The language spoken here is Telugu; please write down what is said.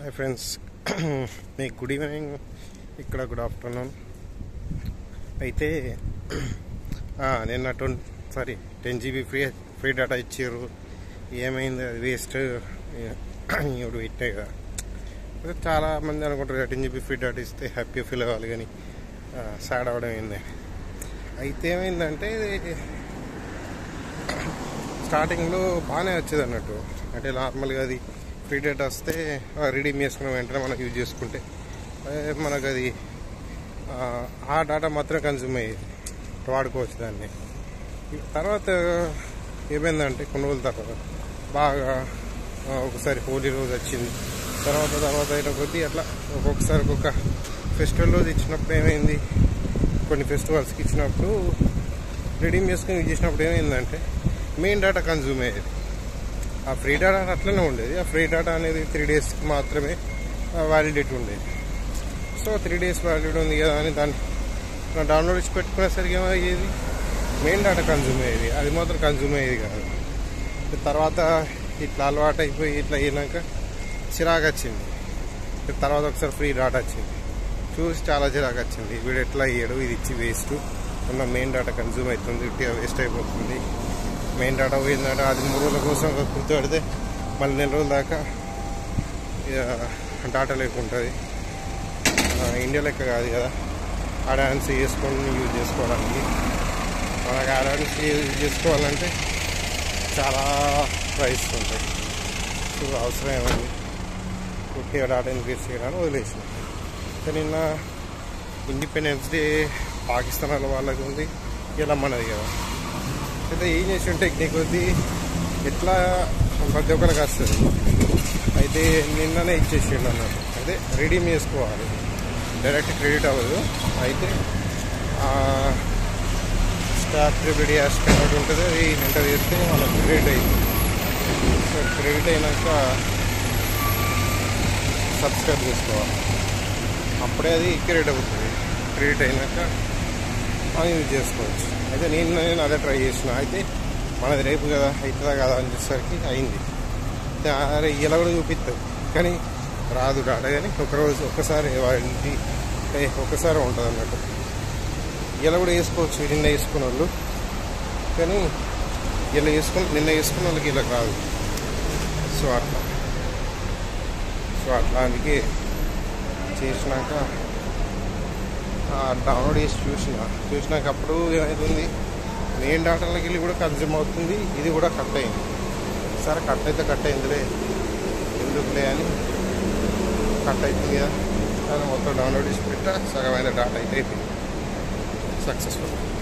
హాయ్ ఫ్రెండ్స్ మీకు గుడ్ ఈవినింగ్ ఇక్కడ గుడ్ ఆఫ్టర్నూన్ అయితే ఆ, నిన్న twenty sorry ten GB free free data ఇచ్చారు ఏమైంది అది వేస్ట్ ఇప్పుడు పెట్టాయి కదా అయితే చాలా మంది అనుకుంటారు టెన్ జీబీ ఫ్రీ డేటా ఇస్తే హ్యాపీ ఫీల్ అవ్వాలి కానీ సాడ్ అవ్వడం ఏంది అయితే ఏమైందంటే ఇది స్టార్టింగ్లో బాగానే వచ్చేది అన్నట్టు అంటే నార్మల్గా అది ఫ్రీ డేటా వస్తే రీడీమ్ చేసుకున్న వెంటనే మనం యూజ్ చేసుకుంటే అదే మనకు అది ఆ, ఆ డేటా మాత్రం కన్జ్యూమ్ అయ్యేది వాడుకోవచ్చు దాన్ని తర్వాత ఏమైందంటే కొన్ని రోజుల తర్వాత బాగా ఆ, ఒకసారి హోలీ రోజు వచ్చింది తర్వాత తర్వాత అయిన కొద్దీ అట్లా ఒక్కొక్కసారి ఒక్కొక్క ఫెస్టివల్ రోజు ఇచ్చినప్పుడు ఏమైంది కొన్ని ఫెస్టివల్స్కి ఇచ్చినప్పుడు రిడీమ్ చేసుకుని యూజ్ చేసినప్పుడు ఏమైందంటే మెయిన్ డేటా కన్జ్యూమ్ అయ్యేది ఆ ఫ్రీ డేటా అట్లనే ఉండేది ఆ ఫ్రీ డేటా అనేది త్రీ డేస్కి మాత్రమే వ్యాలిడిటీ ఉండేది సో త్రీ డేస్ వ్యాలిడిటీ ఉంది కదా అని దాన్ని డౌన్లోడ్ చేసి పెట్టుకునేసరికి ఏమయ్యేది మెయిన్ డేటా కన్జ్యూమ్ అయ్యేది అది మాత్రం కన్జ్యూమ్ అయ్యేది కాదు తర్వాత ఇట్లా అలవాటు అయిపోయి ఇట్లా అయినాక చిరాకు వచ్చింది తర్వాత ఒకసారి ఫ్రీ డేటా వచ్చింది చూసి చాలా చిరాకు వచ్చింది వీడు ఎట్లా అయ్యాడు ఇది ఇచ్చి వేస్ట్ ఉన్న మెయిన్ డేటా కన్జ్యూమ్ అవుతుంది ఇట్లా వేస్ట్ అయిపోతుంది మెయిన్ డేటా పోయిందంటే అది మూడు రోజుల కోసం గుర్తు పెడితే మళ్ళీ నెల రోజుల దాకా డేటా లేకుంటుంది ఇండియా లెక్క కాదు కదా అడాన్స్ చేసుకొని యూజ్ చేసుకోవడానికి మనకు అడాన్స్ యూజ్ చేసుకోవాలంటే చాలా ప్రైస్ ఉంటాయి సో అవసరం ఏమైంది కొద్దిగా డేటా ఇంక్రీజ్ చేయడానికి వదిలేసిన అయితే నిన్న ఇండిపెండెన్స్ డే పాకిస్తాన్ వాళ్ళ వాళ్ళకి ఉంది ఇలా మనది కదా అయితే ఏం చేసిన టెక్నిక్ కొద్దీ ఎట్లా ప్రతి ఒక్కరికి వస్తుంది అయితే నిన్ననే ఇచ్చేసిండు అన్నట్టు అయితే రెడీమ్ చేసుకోవాలి డైరెక్ట్ క్రెడిట్ అవ్వదు అయితే స్టార్ ట్రిబిడి స్కాన్ ఒకటి ఉంటుంది అది ఎంటర్ చేస్తే వాళ్ళకి క్రెడిట్ అయింది సో క్రెడిట్ అయినాక సబ్స్క్రైబ్ చేసుకోవాలి అప్పుడే అది క్రెడిట్ అవుతుంది క్రెడిట్ అయినాక మనం యూజ్ చేసుకోవచ్చు అయితే నేను నేను అదే ట్రై చేసిన అయితే మనది రేపు కదా అవుతుందా కదా అని చెప్పేసరికి అయింది అయితే అరే ఇలా కూడా చూపిస్తుంది కానీ రాదు డాటా కానీ ఒకరోజు ఒక్కసారి వాడింటి ఒక్కసారి ఉంటుంది అన్నట్టు ఇలా కూడా వేసుకోవచ్చు నిన్న వేసుకున్న వాళ్ళు కానీ ఇలా వేసుకుని నిన్న వేసుకున్న వాళ్ళకి ఇలా రాదు సో అట్లా సో అట్లా అందుకే చేసినాక డౌన్లోడ్ చేసి చూసిన చూసినాక అప్పుడు ఏమవుతుంది మెయిన్ డాటాలోకి వెళ్ళి కూడా కన్జ్యూమ్ అవుతుంది ఇది కూడా కట్ అయింది సరే కట్ అయితే కట్ అయిందిలే ఎందుకులే అని కట్ అవుతుంది కదా అని మొత్తం డౌన్లోడ్ చేసి పెట్టా సగమైన డాటా అయితే అయిపోయింది సక్సెస్ఫుల్